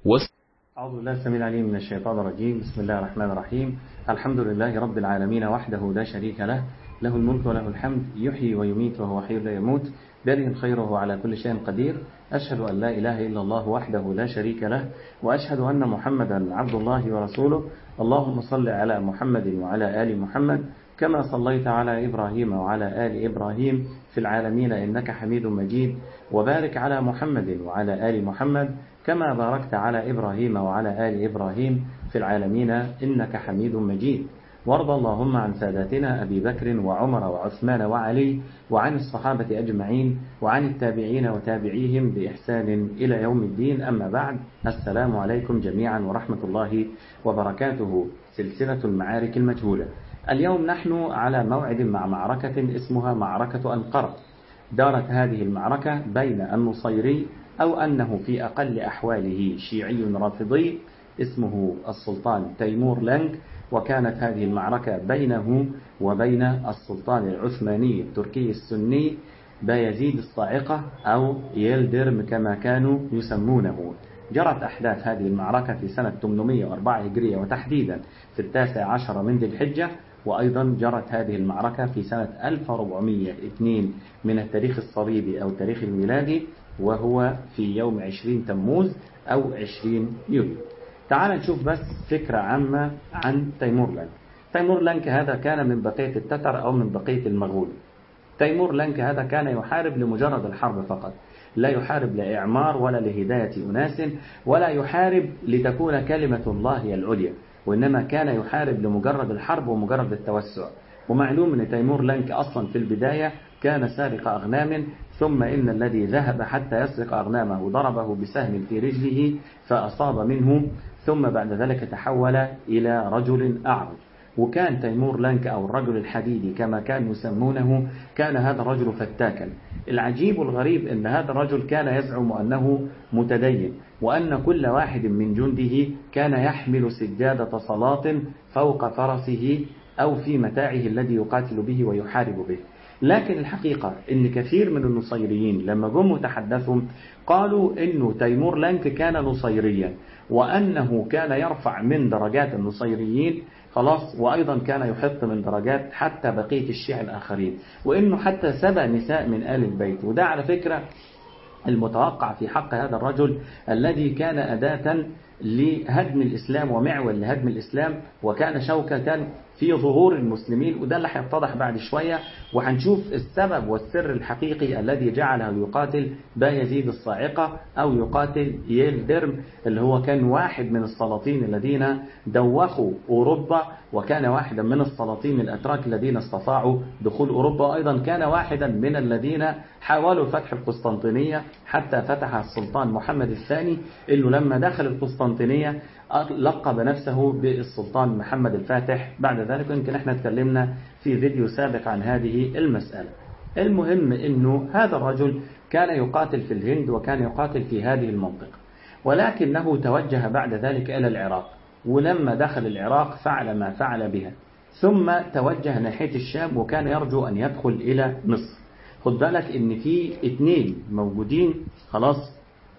أعوذ بالله السميع العليم من الشيطان الرجيم بسم الله الرحمن الرحيم الحمد لله رب العالمين وحده لا شريك له له الملك وله الحمد يحيي ويميت وهو حي لا يموت بيده الخير وهو على كل شيء قدير أشهد أن لا إله إلا الله وحده لا شريك له وأشهد أن محمدا عبد الله ورسوله اللهم صل على محمد وعلى آل محمد كما صليت على إبراهيم وعلى آل إبراهيم في العالمين إنك حميد مجيد وبارك على محمد وعلى آل محمد كما باركت على إبراهيم وعلى آل إبراهيم في العالمين إنك حميد مجيد وارض اللهم عن ساداتنا أبي بكر وعمر وعثمان وعلي وعن الصحابة أجمعين وعن التابعين وتابعيهم بإحسان إلى يوم الدين أما بعد السلام عليكم جميعا ورحمة الله وبركاته سلسلة المعارك المجهولة اليوم نحن على موعد مع معركة اسمها معركة أنقرة دارت هذه المعركة بين النصيري أو أنه في أقل أحواله شيعي رافضي اسمه السلطان تيمور لانك وكانت هذه المعركة بينه وبين السلطان العثماني التركي السني بايزيد الصاعقة أو يلدرم كما كانوا يسمونه جرت أحداث هذه المعركة في سنة 804 هجرية وتحديدا في التاسع عشر من ذي الحجة وأيضا جرت هذه المعركة في سنة 1402 من التاريخ الصليبي أو التاريخ الميلادي وهو في يوم 20 تموز أو 20 يوليو تعال نشوف بس فكرة عامة عن تيمور لانك تيمور لانك هذا كان من بقية التتر أو من بقية المغول تيمور لانك هذا كان يحارب لمجرد الحرب فقط لا يحارب لإعمار ولا لهداية أناس ولا يحارب لتكون كلمة الله هي العليا وإنما كان يحارب لمجرد الحرب ومجرد التوسع ومعلوم أن تيمور لانك أصلا في البداية كان سارق أغنام ثم إن الذي ذهب حتى يسرق أغنامه ضربه بسهم في رجله فأصاب منه ثم بعد ذلك تحول إلى رجل أعرج وكان تيمور لانك أو الرجل الحديدي كما كانوا يسمونه كان هذا الرجل فتاكا العجيب والغريب أن هذا الرجل كان يزعم أنه متدين وأن كل واحد من جنده كان يحمل سجادة صلاة فوق فرسه أو في متاعه الذي يقاتل به ويحارب به لكن الحقيقة ان كثير من النصيريين لما جم وتحدثوا قالوا انه تيمور لانك كان نصيريا وانه كان يرفع من درجات النصيريين خلاص وايضا كان يحط من درجات حتى بقية الشيعة الاخرين وانه حتى سبى نساء من آل البيت وده على فكرة المتوقع في حق هذا الرجل الذي كان أداة لهدم الإسلام ومعول لهدم الإسلام وكان شوكة في ظهور المسلمين وده اللي هيتضح بعد شوية وهنشوف السبب والسر الحقيقي الذي جعله يقاتل بايزيد الصاعقة أو يقاتل يلدرم اللي هو كان واحد من السلاطين الذين دوخوا أوروبا وكان واحدا من السلاطين الأتراك الذين استطاعوا دخول أوروبا أيضا كان واحدا من الذين حاولوا فتح القسطنطينية حتى فتح السلطان محمد الثاني اللي لما دخل القسطنطينية لقب نفسه بالسلطان محمد الفاتح بعد ذلك يمكن احنا اتكلمنا في فيديو سابق عن هذه المسألة المهم انه هذا الرجل كان يقاتل في الهند وكان يقاتل في هذه المنطقة ولكنه توجه بعد ذلك إلى العراق ولما دخل العراق فعل ما فعل بها ثم توجه ناحية الشام وكان يرجو أن يدخل إلى مصر خد بالك ان في اثنين موجودين خلاص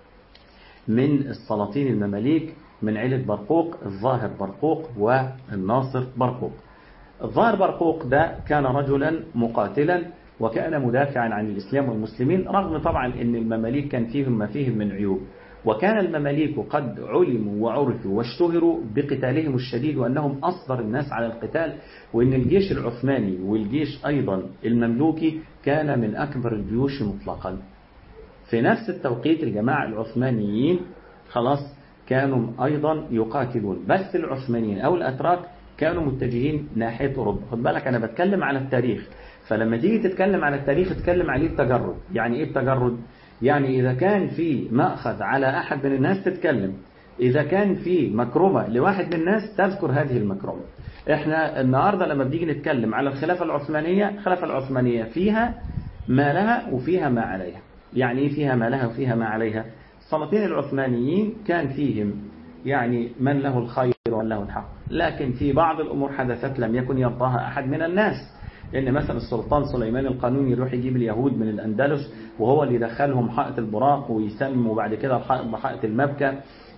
من السلاطين المماليك من عيلة برقوق الظاهر برقوق والناصر برقوق الظاهر برقوق ده كان رجلا مقاتلا وكان مدافعا عن الإسلام والمسلمين رغم طبعا ان المماليك كان فيهم ما فيهم من عيوب وكان المماليك قد علموا وعرفوا واشتهروا بقتالهم الشديد وأنهم أصدر الناس على القتال وأن الجيش العثماني والجيش أيضا المملوكي كان من أكبر الجيوش مطلقا في نفس التوقيت الجماعة العثمانيين خلاص كانوا أيضا يقاتلون بس العثمانيين أو الأتراك كانوا متجهين ناحية أوروبا خد بالك أنا بتكلم على التاريخ فلما تيجي تتكلم على التاريخ تتكلم عليه التجرد يعني إيه التجرد يعني إذا كان في مأخذ على أحد من الناس تتكلم إذا كان في مكرمة لواحد من الناس تذكر هذه المكرمة إحنا النهاردة لما بنيجي نتكلم على الخلافة العثمانية الخلافة العثمانية فيها ما لها وفيها ما عليها يعني إيه فيها ما لها وفيها ما عليها السلاطين العثمانيين كان فيهم يعني من له الخير ومن له الحق لكن في بعض الأمور حدثت لم يكن يرضاها أحد من الناس لأن مثلا السلطان سليمان القانوني يروح يجيب اليهود من الأندلس وهو اللي يدخلهم حائط البراق ويسموا بعد كده الحائط بحائط المبكى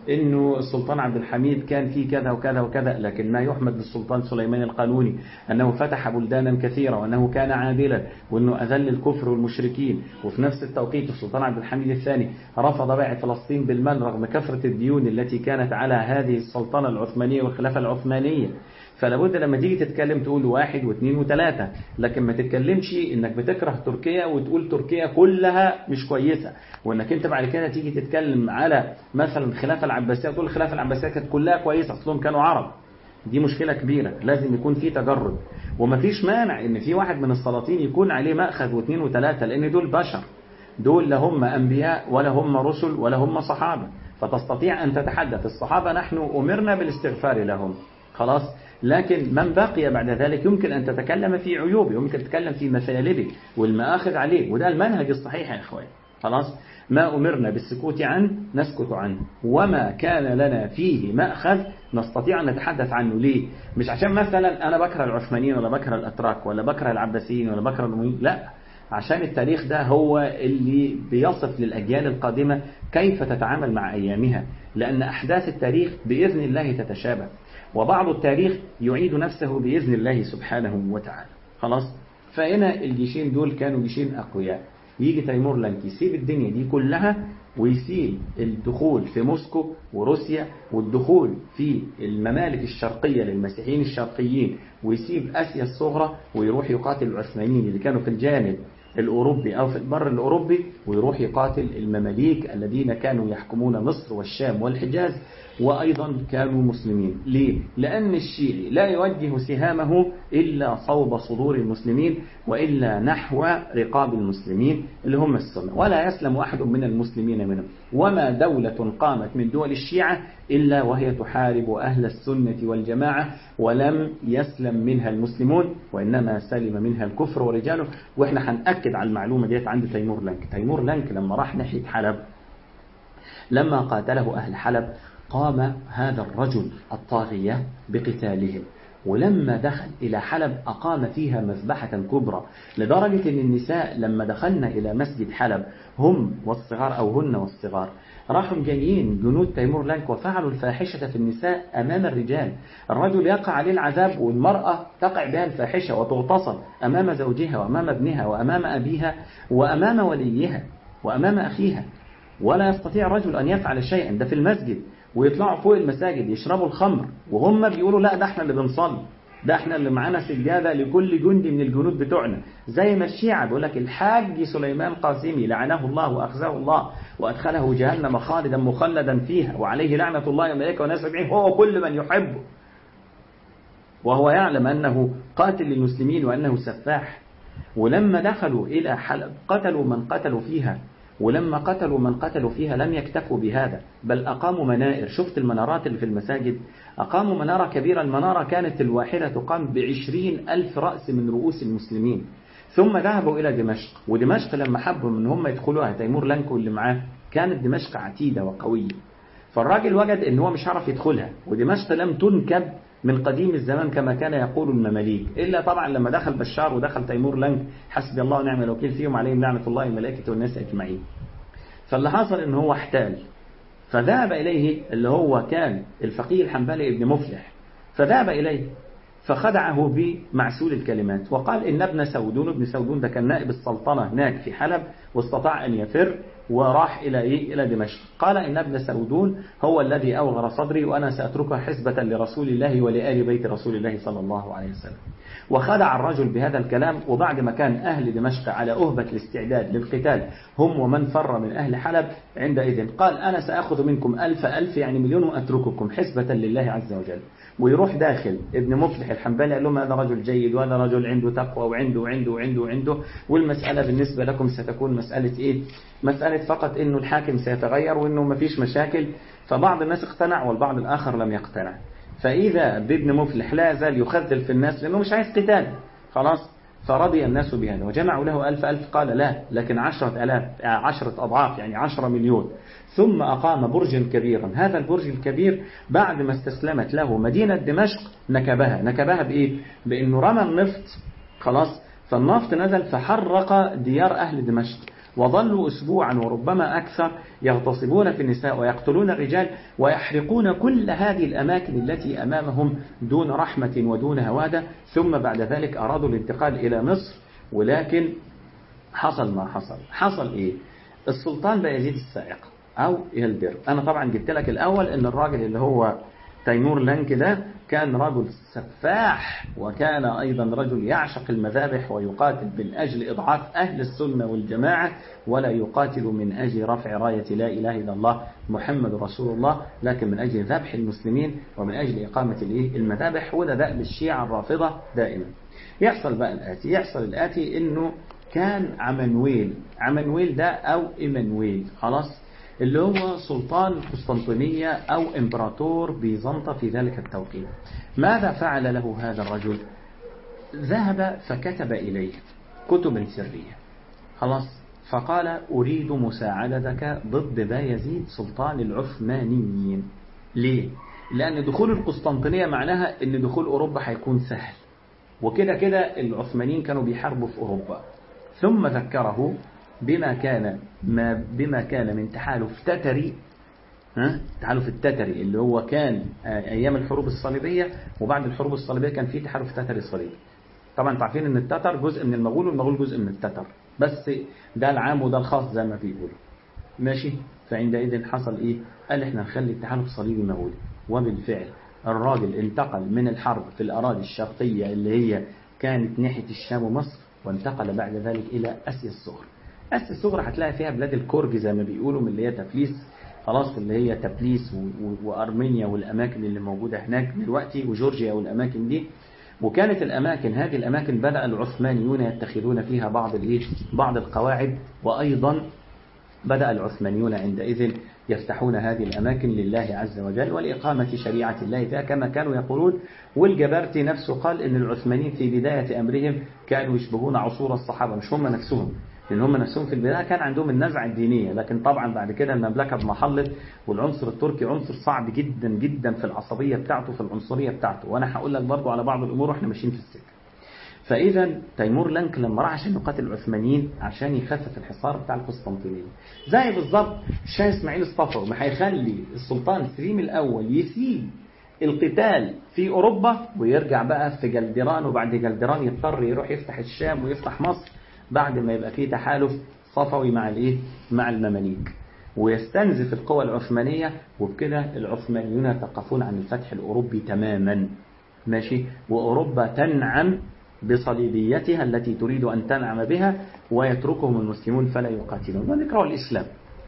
انه السلطان عبد الحميد كان فيه كذا وكذا وكذا لكن ما يحمد للسلطان سليمان القانوني انه فتح بلدانا كثيرة وانه كان عادلا وانه اذل الكفر والمشركين وفي نفس التوقيت السلطان عبد الحميد الثاني رفض بيع فلسطين بالمال رغم كثرة الديون التي كانت على هذه السلطنة العثمانية والخلافة العثمانية فلا بد لما تيجي تتكلم تقول واحد واثنين وثلاثة لكن ما تتكلمش انك بتكره تركيا وتقول تركيا كلها مش كويسة وانك انت بعد كده تيجي تتكلم على مثلا الخلافة العباسية وتقول الخلافة العباسية كانت كلها كويسة اصلهم كانوا عرب دي مشكلة كبيرة لازم يكون في تجرد ومفيش مانع ان في واحد من السلاطين يكون عليه مأخذ واثنين وثلاثة لان دول بشر دول لا هم أنبياء ولا هم رسل ولا هم صحابة فتستطيع أن تتحدث الصحابة نحن أمرنا بالاستغفار لهم خلاص لكن من بقي بعد ذلك يمكن أن تتكلم في عيوبه يمكن تتكلم في مثالبه والمآخذ عليه وده المنهج الصحيح يا إخوان خلاص ما أمرنا بالسكوت عنه نسكت عنه وما كان لنا فيه مأخذ نستطيع أن نتحدث عنه ليه مش عشان مثلا أنا بكره العثمانيين ولا بكره الأتراك ولا بكره العباسيين ولا بكره الأمويين لا عشان التاريخ ده هو اللي بيصف للأجيال القادمة كيف تتعامل مع أيامها لأن أحداث التاريخ بإذن الله تتشابه وبعض التاريخ يعيد نفسه بإذن الله سبحانه وتعالى خلاص فهنا الجيشين دول كانوا جيشين أقوياء يجي تيمور لانك يسيب الدنيا دي كلها ويسيب الدخول في موسكو وروسيا والدخول في الممالك الشرقية للمسيحيين الشرقيين ويسيب آسيا الصغرى ويروح يقاتل العثمانيين اللي كانوا في الجانب الأوروبي أو في البر الأوروبي ويروح يقاتل المماليك الذين كانوا يحكمون مصر والشام والحجاز وأيضا كانوا مسلمين ليه؟ لأن الشيعي لا يوجه سهامه إلا صوب صدور المسلمين وإلا نحو رقاب المسلمين اللي هم السنة ولا يسلم أحد من المسلمين منهم وما دولة قامت من دول الشيعة إلا وهي تحارب أهل السنة والجماعة ولم يسلم منها المسلمون وإنما سلم منها الكفر ورجاله وإحنا هنأكد على المعلومة ديت عند تيمور لانك تيمور لانك لما راح ناحية حلب لما قاتله أهل حلب قام هذا الرجل الطاغية بقتالهم ولما دخل إلى حلب أقام فيها مذبحة كبرى لدرجة أن النساء لما دخلنا إلى مسجد حلب هم والصغار أو هن والصغار راحوا جايين جنود تيمور لانك وفعلوا الفاحشة في النساء أمام الرجال الرجل يقع عليه العذاب والمرأة تقع بها الفاحشة وتغتصب أمام زوجها وأمام ابنها وأمام أبيها وأمام وليها وأمام أخيها ولا يستطيع الرجل أن يفعل شيئا ده في المسجد ويطلعوا فوق المساجد يشربوا الخمر وهم بيقولوا لا ده احنا اللي بنصلي ده احنا اللي معانا سجادة لكل جندي من الجنود بتوعنا زي ما الشيعة بيقول لك الحاج سليمان قاسمي لعنه الله وأخزاه الله وأدخله جهنم خالدا مخلدا فيها وعليه لعنة الله وملائكة وناس أجمعين هو كل من يحبه وهو يعلم أنه قاتل للمسلمين وأنه سفاح ولما دخلوا إلى حلب قتلوا من قتلوا فيها ولما قتلوا من قتلوا فيها لم يكتفوا بهذا بل أقاموا منائر شفت المنارات اللي في المساجد أقاموا منارة كبيرة المنارة كانت الواحدة تقام بعشرين ألف رأس من رؤوس المسلمين ثم ذهبوا إلى دمشق ودمشق لما حبوا من هم يدخلوها تيمور لانكو اللي معاه كانت دمشق عتيدة وقوية فالراجل وجد ان هو مش عارف يدخلها ودمشق لم تنكب من قديم الزمان كما كان يقول المماليك إلا طبعا لما دخل بشار ودخل تيمور لانك حسبي الله ونعم الوكيل فيهم عليهم لعنة الله الملائكة والناس أجمعين فاللي حصل ان هو احتال فذهب إليه اللي هو كان الفقيه الحنبلي ابن مفلح فذهب إليه فخدعه بمعسول الكلمات وقال إن ابن سودون ابن سودون ده كان نائب السلطنة هناك في حلب واستطاع أن يفر وراح إلى إيه؟ إلى دمشق قال إن ابن سودون هو الذي أوغر صدري وأنا سأتركه حسبة لرسول الله ولآل بيت رسول الله صلى الله عليه وسلم وخدع الرجل بهذا الكلام وبعد ما كان أهل دمشق على أهبة الاستعداد للقتال هم ومن فر من أهل حلب عندئذ قال أنا سأخذ منكم ألف ألف يعني مليون وأترككم حسبة لله عز وجل ويروح داخل ابن مفلح الحنبلي قال لهم هذا رجل جيد وهذا رجل عنده تقوى وعنده وعنده وعنده وعنده والمسألة بالنسبة لكم ستكون مسألة إيه مسألة فقط إنه الحاكم سيتغير وإنه ما فيش مشاكل فبعض الناس اقتنع والبعض الآخر لم يقتنع فإذا بابن مفلح لا يزال يخذل في الناس لأنه مش عايز قتال خلاص فرضي الناس بهذا وجمعوا له ألف ألف قال لا لكن عشرة ألاف عشرة أضعاف يعني عشرة مليون ثم أقام برجا كبيرا هذا البرج الكبير بعد ما استسلمت له مدينة دمشق نكبها نكبها بإيه؟ بأنه رمى النفط خلاص فالنفط نزل فحرق ديار أهل دمشق وظلوا أسبوعا وربما أكثر يغتصبون في النساء ويقتلون الرجال ويحرقون كل هذه الأماكن التي أمامهم دون رحمة ودون هوادة ثم بعد ذلك أرادوا الانتقال إلى مصر ولكن حصل ما حصل حصل إيه السلطان بيزيد السائق أو يلدر أنا طبعا جبت لك الأول إن الراجل اللي هو تيمور لانك ده كان رجل سفاح وكان أيضا رجل يعشق المذابح ويقاتل من أجل إضعاف أهل السنة والجماعة ولا يقاتل من أجل رفع راية لا إله إلا الله محمد رسول الله لكن من أجل ذبح المسلمين ومن أجل إقامة المذابح وده دأب الشيعة الرافضة دائما يحصل بقى الآتي يحصل الآتي إنه كان عمنويل عمنويل ده أو إيمانويل خلاص اللي هو سلطان قسطنطينية أو إمبراطور بيزنطة في ذلك التوقيت ماذا فعل له هذا الرجل ذهب فكتب إليه كتبا سرية خلاص فقال أريد مساعدتك ضد بايزيد سلطان العثمانيين ليه؟ لأن دخول القسطنطينية معناها أن دخول أوروبا هيكون سهل وكده كده العثمانيين كانوا بيحاربوا في أوروبا ثم ذكره بما كان ما بما كان من تحالف تتري ها تحالف التتري اللي هو كان ايام الحروب الصليبيه وبعد الحروب الصليبيه كان في تحالف تتري صليبي طبعا انتوا عارفين ان التتر جزء من المغول والمغول جزء من التتر بس ده العام وده الخاص زي ما بيقولوا ماشي فعندئذ حصل ايه قال احنا نخلي التحالف صليبي مغولي وبالفعل الراجل انتقل من الحرب في الاراضي الشرقيه اللي هي كانت ناحيه الشام ومصر وانتقل بعد ذلك الى اسيا الصغرى اسيا الصغرى هتلاقي فيها بلاد الكورج زي ما بيقولوا من اللي هي تفليس خلاص اللي هي تبليس وارمينيا والاماكن اللي موجوده هناك دلوقتي وجورجيا والاماكن دي وكانت الاماكن هذه الاماكن بدا العثمانيون يتخذون فيها بعض الايه بعض القواعد وايضا بدا العثمانيون عندئذ يفتحون هذه الأماكن لله عز وجل ولإقامة شريعة الله فيها كما كانوا يقولون والجبرتي نفسه قال إن العثمانيين في بداية أمرهم كانوا يشبهون عصور الصحابة مش هم نفسهم لأن هم نفسهم في البداية كان عندهم النزعة الدينية لكن طبعا بعد كده المملكة اضمحلت والعنصر التركي عنصر صعب جدا جدا في العصبية بتاعته في العنصرية بتاعته وأنا هقول لك برضه على بعض الأمور واحنا ماشيين في السكة فإذا تيمور لانك لما راح عشان يقاتل العثمانيين عشان يخفف الحصار بتاع القسطنطينية زي بالظبط شاه إسماعيل الصفوي ما هيخلي السلطان سليم الأول يسيب القتال في أوروبا ويرجع بقى في جلدران وبعد جلدران يضطر يروح يفتح الشام ويفتح مصر بعد ما يبقى فيه تحالف صفوي مع الايه مع المماليك ويستنزف القوى العثمانية وبكده العثمانيون يتوقفون عن الفتح الأوروبي تماما ماشي وأوروبا تنعم بصليبيتها التي تريد أن تنعم بها ويتركهم المسلمون فلا يقاتلون ونكره الإسلام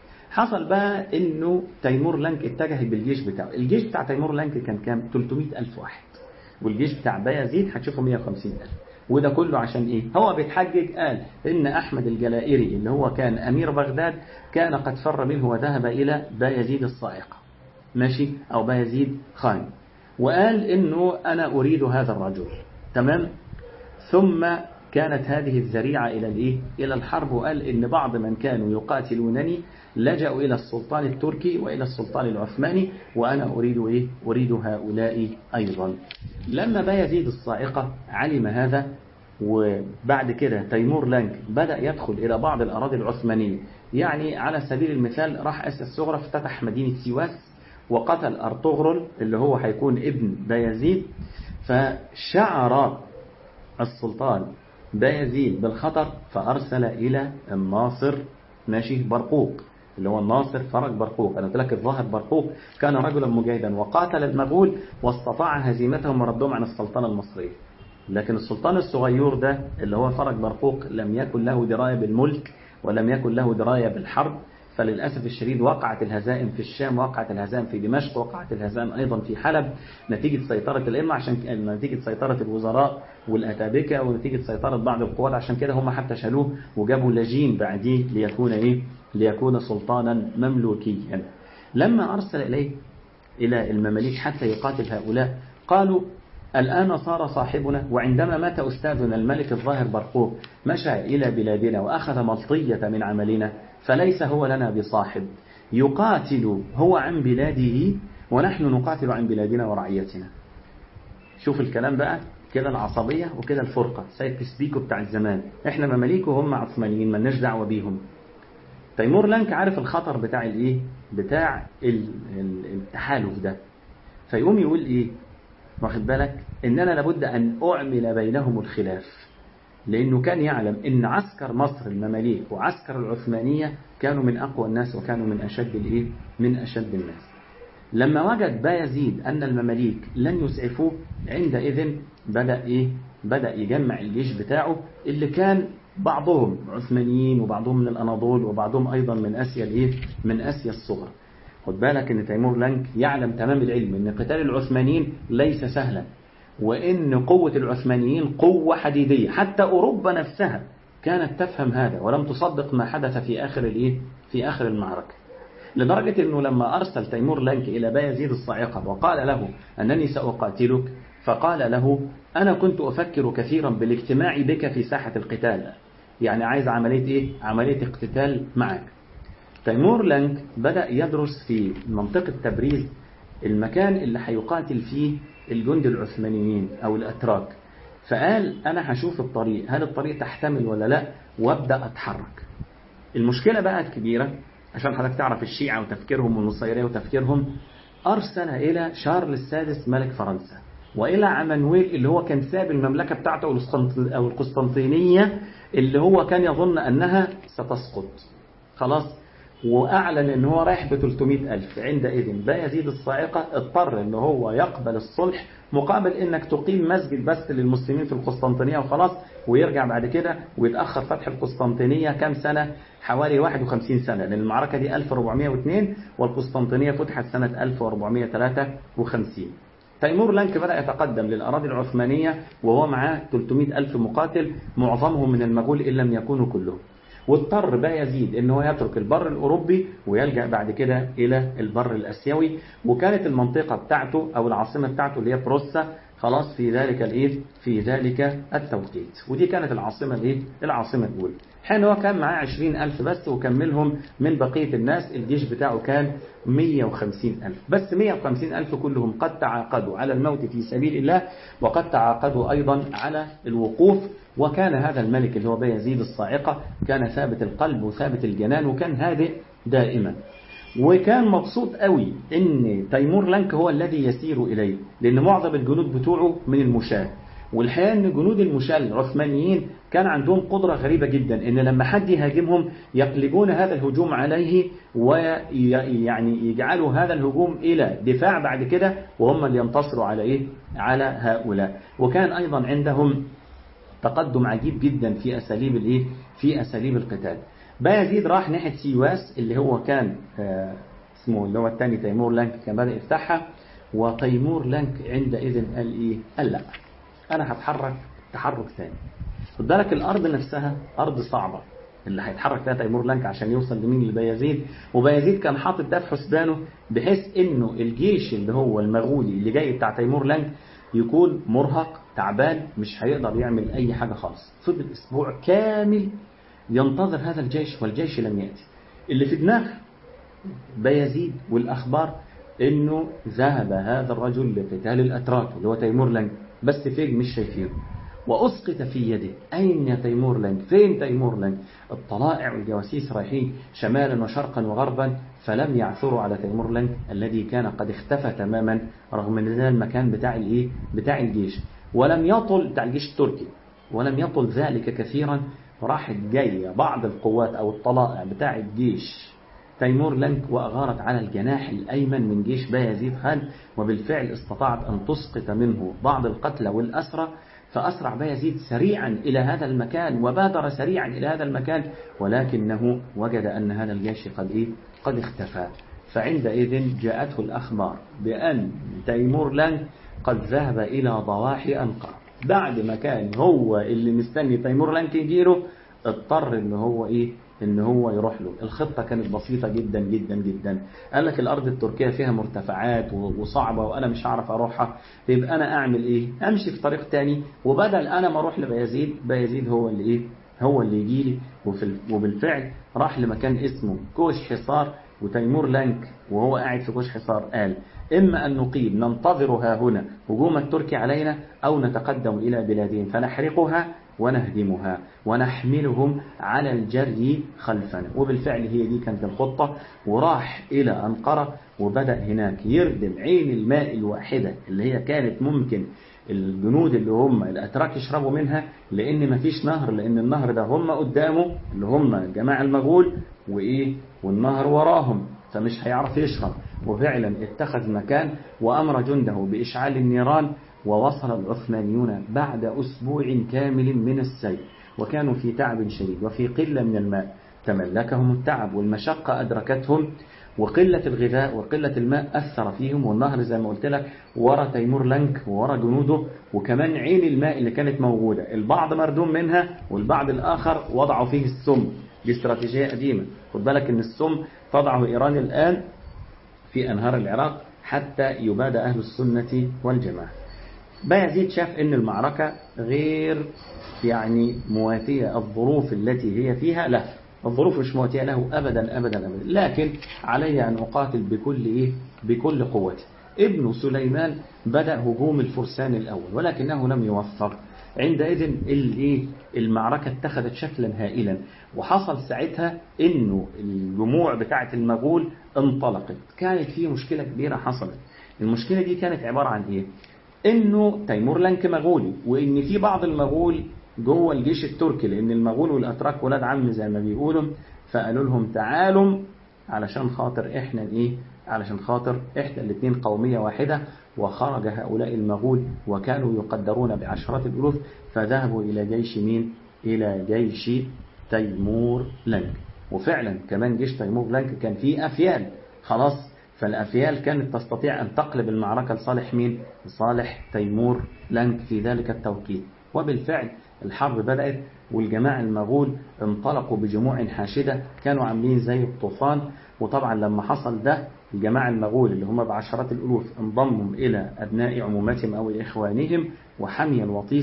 حصل بقى انه تيمور لانك اتجه بالجيش بتاعه الجيش بتاع تيمور لانك كان كام 300 ألف واحد والجيش بتاع بايزيد هتشوفه 150 ألف وده كله عشان ايه هو بيتحجج قال ان احمد الجلائري اللي هو كان امير بغداد كان قد فر منه وذهب الى بايزيد الصائقة ماشي او بايزيد خان وقال انه انا اريد هذا الرجل تمام ثم كانت هذه الذريعة إلى الإيه؟ إلى الحرب وقال إن بعض من كانوا يقاتلونني لجأوا إلى السلطان التركي وإلى السلطان العثماني وأنا أريد إيه؟ أريد هؤلاء أيضا لما بايزيد الصائقة علم هذا وبعد كده تيمور لانك بدأ يدخل إلى بعض الأراضي العثمانية يعني على سبيل المثال راح أسيا الصغرى افتتح مدينة سيواس وقتل أرطغرل اللي هو هيكون ابن بايزيد فشعر السلطان بايزيد بالخطر فأرسل إلى الناصر ماشي برقوق اللي هو الناصر فرج برقوق أنا قلت لك الظاهر برقوق كان رجلا مجاهدا وقاتل المغول واستطاع هزيمتهم وردهم عن السلطنة المصرية لكن السلطان الصغير ده اللي هو فرج برقوق لم يكن له دراية بالملك ولم يكن له دراية بالحرب فللأسف الشديد وقعت الهزائم في الشام وقعت الهزائم في دمشق وقعت الهزائم أيضا في حلب نتيجة سيطرة الأئمة عشان نتيجة سيطرة الوزراء والأتابكة ونتيجة سيطرة بعض القوات عشان كده هم حتى شالوه وجابوا لجين بعديه ليكون إيه ليكون سلطانا مملوكيا لما أرسل إليه إلى المماليك حتى يقاتل هؤلاء قالوا الآن صار صاحبنا وعندما مات أستاذنا الملك الظاهر برقوق مشى إلى بلادنا وأخذ ملطية من عملنا فليس هو لنا بصاحب يقاتل هو عن بلاده ونحن نقاتل عن بلادنا ورعيتنا شوف الكلام بقى كده العصبية وكده الفرقة سيد تسبيكو بتاع الزمان احنا مماليك وهم عثمانيين ملناش دعوة بيهم تيمور لانك عارف الخطر بتاع الايه بتاع التحالف ده فيقوم يقول ايه واخد بالك ان انا لابد ان اعمل بينهم الخلاف لانه كان يعلم ان عسكر مصر المماليك وعسكر العثمانية كانوا من اقوى الناس وكانوا من اشد الايه من اشد الناس لما وجد بايزيد ان المماليك لن يسعفوه عندئذ بدأ ايه بدأ يجمع الجيش بتاعه اللي كان بعضهم عثمانيين وبعضهم من الأناضول وبعضهم أيضا من آسيا الإيه؟ من آسيا الصغرى خد بالك ان تيمور لانك يعلم تمام العلم ان قتال العثمانيين ليس سهلا وان قوة العثمانيين قوة حديدية حتى اوروبا نفسها كانت تفهم هذا ولم تصدق ما حدث في اخر الايه في اخر المعركة لدرجة انه لما ارسل تيمور لانك الى بايزيد الصاعقة وقال له انني ساقاتلك فقال له انا كنت افكر كثيرا بالاجتماع بك في ساحة القتال يعني عايز عملية ايه عملية اقتتال معك تيمور لانك بدأ يدرس في منطقة تبريز المكان اللي هيقاتل فيه الجند العثمانيين أو الأتراك فقال أنا هشوف الطريق هل الطريق تحتمل ولا لا وابدأ أتحرك المشكلة بقى الكبيرة عشان حضرتك تعرف الشيعة وتفكيرهم والنصيرية وتفكيرهم أرسل إلى شارل السادس ملك فرنسا وإلى عمانويل اللي هو كان ساب المملكة بتاعته أو القسطنطينية اللي هو كان يظن أنها ستسقط خلاص وأعلن أن هو رايح ب 300 ألف عندئذ بايزيد الصاعقة اضطر أن هو يقبل الصلح مقابل أنك تقيم مسجد بس للمسلمين في القسطنطينية وخلاص ويرجع بعد كده ويتأخر فتح القسطنطينية كم سنة حوالي 51 سنة لأن المعركة دي 1402 والقسطنطينية فتحت سنة 1453 تيمور لانك بدأ يتقدم للأراضي العثمانية وهو معاه 300 ألف مقاتل معظمهم من المغول إن لم يكونوا كلهم واضطر بقى يزيد ان هو يترك البر الاوروبي ويلجا بعد كده الى البر الاسيوي وكانت المنطقه بتاعته او العاصمه بتاعته اللي هي بروسا خلاص في ذلك الايه في ذلك التوقيت ودي كانت العاصمه الايه العاصمه الاولى حين هو كان معاه 20000 بس وكملهم من بقيه الناس الجيش بتاعه كان 150000 بس 150000 كلهم قد تعاقدوا على الموت في سبيل الله وقد تعاقدوا ايضا على الوقوف وكان هذا الملك اللي هو بيزيد الصاعقة كان ثابت القلب وثابت الجنان وكان هادئ دائما وكان مبسوط قوي ان تيمور لانك هو الذي يسير اليه لان معظم الجنود بتوعه من المشاة والحقيقه ان جنود المشاة العثمانيين كان عندهم قدرة غريبة جدا ان لما حد يهاجمهم يقلبون هذا الهجوم عليه ويعني يجعلوا هذا الهجوم الى دفاع بعد كده وهم اللي ينتصروا على ايه على هؤلاء وكان ايضا عندهم تقدم عجيب جدا في أساليب الايه في أساليب القتال بايزيد راح ناحية سيواس اللي هو كان اسمه اللي هو الثاني تيمور لانك كان بدأ يفتحها وتيمور لانك عندئذ قال ايه قال لا انا هتحرك تحرك ثاني خد بالك الارض نفسها ارض صعبة اللي هيتحرك فيها تيمور لانك عشان يوصل لمين لبايزيد وبايزيد كان حاطط ده في حسبانه بحيث انه الجيش اللي هو المغولي اللي جاي بتاع تيمور لانك يكون مرهق تعبان مش هيقدر يعمل أي حاجة خالص فضل أسبوع كامل ينتظر هذا الجيش والجيش لم يأتي اللي في دماغ بيزيد والأخبار إنه ذهب هذا الرجل لقتال الأتراك اللي هو تيمور لانك بس فين مش شايفينه وأسقط في يده أين يا تيمور لانك فين تيمور لانك الطلائع والجواسيس رايحين شمالا وشرقا وغربا فلم يعثروا على تيمور لانك الذي كان قد اختفى تماما رغم ان ده المكان بتاع الايه بتاع الجيش ولم يطل بتاع الجيش التركي ولم يطل ذلك كثيرا راحت جاية بعض القوات أو الطلائع بتاع الجيش تيمور لانك وأغارت على الجناح الأيمن من جيش بايزيد خان وبالفعل استطاعت أن تسقط منه بعض القتلى والأسرى فأسرع بايزيد سريعا إلى هذا المكان وبادر سريعا إلى هذا المكان ولكنه وجد أن هذا الجيش قد إيه؟ قد اختفى فعندئذ جاءته الأخبار بأن تيمور لانك قد ذهب إلى ضواحي أنقرة بعد ما كان هو اللي مستني تيمور لانك يجيله اضطر ان هو ايه ان هو يروح له الخطة كانت بسيطة جدا جدا جدا قال لك الارض التركية فيها مرتفعات وصعبة وانا مش هعرف اروحها يبقى انا اعمل ايه امشي في طريق تاني وبدل انا ما اروح لبيزيد بيزيد هو اللي ايه هو اللي يجي لي وبالفعل راح لمكان اسمه كوش حصار وتيمور لانك وهو قاعد في كوش حصار قال إما أن نقيم ننتظر ها هنا هجوم الترك علينا أو نتقدم إلى بلادهم فنحرقها ونهدمها ونحملهم على الجري خلفنا وبالفعل هي دي كانت الخطة وراح إلى أنقرة وبدأ هناك يردم عين الماء الواحدة اللي هي كانت ممكن الجنود اللي هم الأتراك يشربوا منها لأن مفيش نهر لأن النهر ده هم قدامه اللي هم جماعة المغول وإيه والنهر وراهم فمش هيعرف يشرب وفعلا اتخذ مكان وأمر جنده بإشعال النيران ووصل العثمانيون بعد أسبوع كامل من السير وكانوا في تعب شديد وفي قلة من الماء تملكهم التعب والمشقة أدركتهم وقلة الغذاء وقلة الماء أثر فيهم والنهر زي ما قلت لك ورا تيمور لنك ورا جنوده وكمان عين الماء اللي كانت موجودة البعض مردوم منها والبعض الآخر وضعوا فيه السم دي استراتيجية قديمة خد بالك ان السم تضعه إيران الآن في أنهار العراق حتى يباد أهل السنة والجماعة بايزيد شاف ان المعركة غير يعني مواتية الظروف التي هي فيها له الظروف مش مواتية له أبدا أبدا أبدا لكن علي أن أقاتل بكل إيه بكل قوتي ابن سليمان بدأ هجوم الفرسان الأول ولكنه لم يوفق عندئذ الايه المعركة اتخذت شكلا هائلا وحصل ساعتها انه الجموع بتاعة المغول انطلقت كانت في مشكلة كبيرة حصلت المشكلة دي كانت عبارة عن ايه انه تيمور لنك مغولي وان في بعض المغول جوه الجيش التركي لان المغول والاتراك ولاد عم زي ما بيقولوا فقالوا لهم تعالوا علشان خاطر احنا ايه علشان خاطر احنا الاثنين قومية واحدة وخرج هؤلاء المغول وكانوا يقدرون بعشرات الألوف فذهبوا إلى جيش مين إلى جيش تيمور لنك وفعلا كمان جيش تيمور لنك كان فيه أفيال خلاص فالأفيال كانت تستطيع أن تقلب المعركة لصالح مين لصالح تيمور لنك في ذلك التوقيت وبالفعل الحرب بدأت والجماعة المغول انطلقوا بجموع حاشدة كانوا عاملين زي الطوفان وطبعا لما حصل ده الجماعة المغول اللي هم بعشرات الألوف انضموا إلى أبناء عموماتهم أو إخوانهم وحمي الوطيس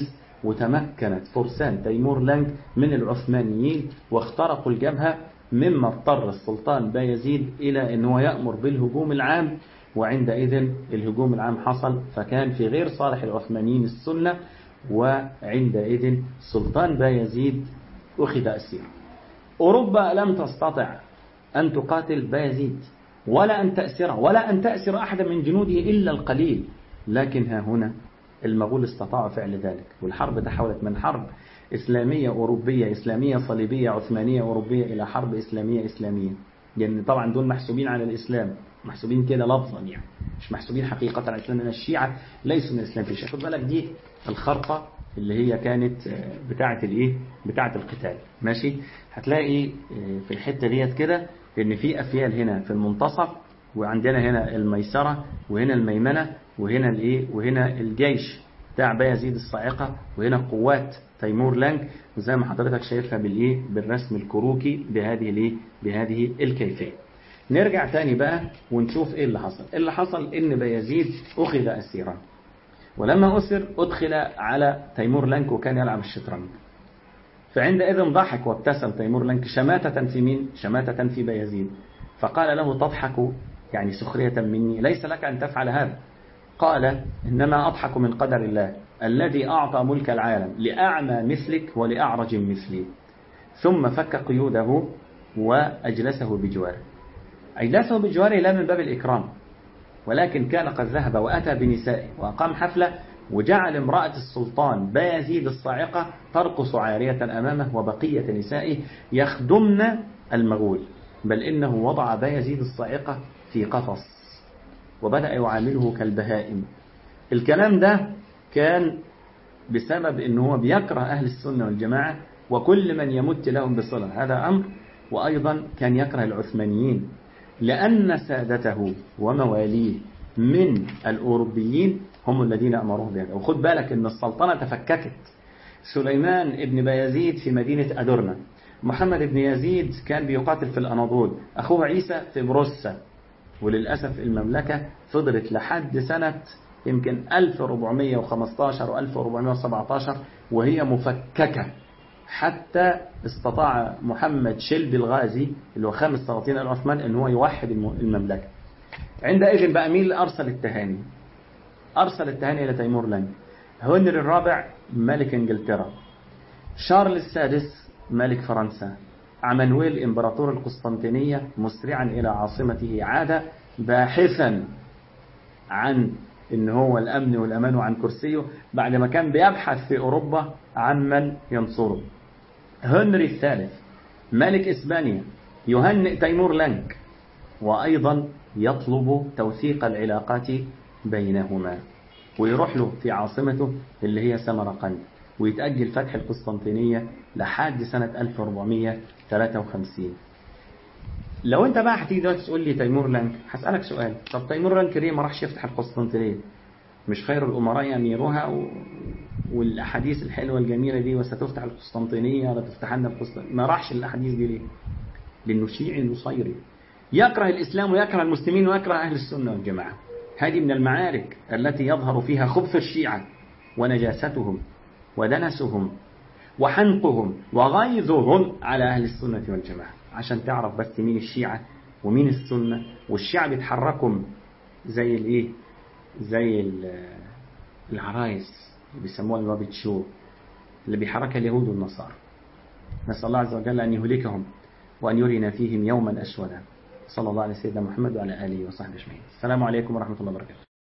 وتمكنت فرسان تيمور لانج من العثمانيين واخترقوا الجبهة مما اضطر السلطان بايزيد إلى أنه يأمر بالهجوم العام وعندئذ الهجوم العام حصل فكان في غير صالح العثمانيين السنة وعندئذ سلطان بايزيد أخذ أسير أوروبا لم تستطع أن تقاتل بايزيد ولا أن تأسره ولا أن تأسر أحدا من جنوده إلا القليل لكن ها هنا المغول استطاعوا فعل ذلك والحرب تحولت من حرب إسلامية أوروبية إسلامية صليبية عثمانية أوروبية إلى حرب إسلامية إسلامية لأن يعني طبعا دول محسوبين على الإسلام محسوبين كده لفظا يعني مش محسوبين حقيقة على الإسلام لأن الشيعة ليسوا من الإسلام في شيء خد بالك دي الخرقة اللي هي كانت بتاعة الإيه بتاعة القتال ماشي هتلاقي في الحتة ديت كده ان في افيال هنا في المنتصف وعندنا هنا الميسرة وهنا الميمنة وهنا الايه وهنا الجيش بتاع بايزيد الصاعقة وهنا قوات تيمور لانج وزي ما حضرتك شايفها بالايه بالرسم الكروكي بهذه الايه بهذه الكيفية نرجع تاني بقى ونشوف ايه اللي حصل اللي حصل ان بايزيد اخذ اسيرا ولما اسر ادخل على تيمور لانك وكان يلعب الشطرنج فعندئذ ضحك وابتسم تيمور لنك شماتة في مين؟ شماتة في بايزيد فقال له تضحك يعني سخرية مني ليس لك أن تفعل هذا قال إنما أضحك من قدر الله الذي أعطى ملك العالم لأعمى مثلك ولأعرج مثلي ثم فك قيوده وأجلسه بجواره أجلسه بجواره لا من باب الإكرام ولكن كان قد ذهب وأتى بنسائه وأقام حفلة وجعل امرأة السلطان بايزيد الصاعقة ترقص عارية أمامه وبقية نسائه يخدمن المغول بل إنه وضع بايزيد الصاعقة في قفص وبدأ يعامله كالبهائم الكلام ده كان بسبب أنه هو بيكره أهل السنة والجماعة وكل من يمت لهم بصلة هذا أمر وأيضا كان يكره العثمانيين لأن سادته ومواليه من الأوروبيين هم الذين أمروه بهذا وخد بالك أن السلطنة تفككت سليمان ابن بايزيد في مدينة أدرنا محمد بن يزيد كان بيقاتل في الأناضول أخوه عيسى في بروسا وللأسف المملكة فضلت لحد سنة يمكن 1415 و 1417 وهي مفككة حتى استطاع محمد شلبي الغازي اللي هو خامس سلاطين العثمان ان هو يوحد المملكة عندئذ بقى مين اللي أرسل التهاني أرسل التهاني إلى تيمور لانج هنري الرابع ملك إنجلترا شارل السادس ملك فرنسا عمانويل إمبراطور القسطنطينية مسرعا إلى عاصمته عاد باحثا عن إن هو الأمن والأمان وعن كرسيه بعد ما كان بيبحث في أوروبا عن من ينصره هنري الثالث ملك إسبانيا يهنئ تيمور لانك وأيضا يطلب توثيق العلاقات بينهما ويروح له في عاصمته اللي هي سمرقند ويتأجل فتح القسطنطينية لحد سنة 1453 لو انت بقى هتيجي دلوقتي تقول لي تيمور لانك هسألك سؤال طب تيمور لانك ليه ما راحش يفتح القسطنطينية مش خير الأمراء يميروها و... والأحاديث الحلوة الجميلة دي وستفتح القسطنطينية ولا تفتحن القسطنطينية ما راحش الأحاديث دي ليه لأنه شيعي نصيري يكره الإسلام ويكره المسلمين ويكره أهل السنة والجماعة هذه من المعارك التي يظهر فيها خبث الشيعة ونجاستهم ودنسهم وحنقهم وغيظهم على أهل السنة والجماعة عشان تعرف بس مين الشيعة ومين السنة والشيعة بيتحركوا زي الايه زي العرايس اللي بيسموها الوابت شو اللي بيحركها اليهود والنصارى نسأل الله عز وجل أن يهلكهم وأن يرينا فيهم يوما أسودا صلى الله على سيدنا محمد وعلى آله وصحبه أجمعين السلام عليكم ورحمة الله وبركاته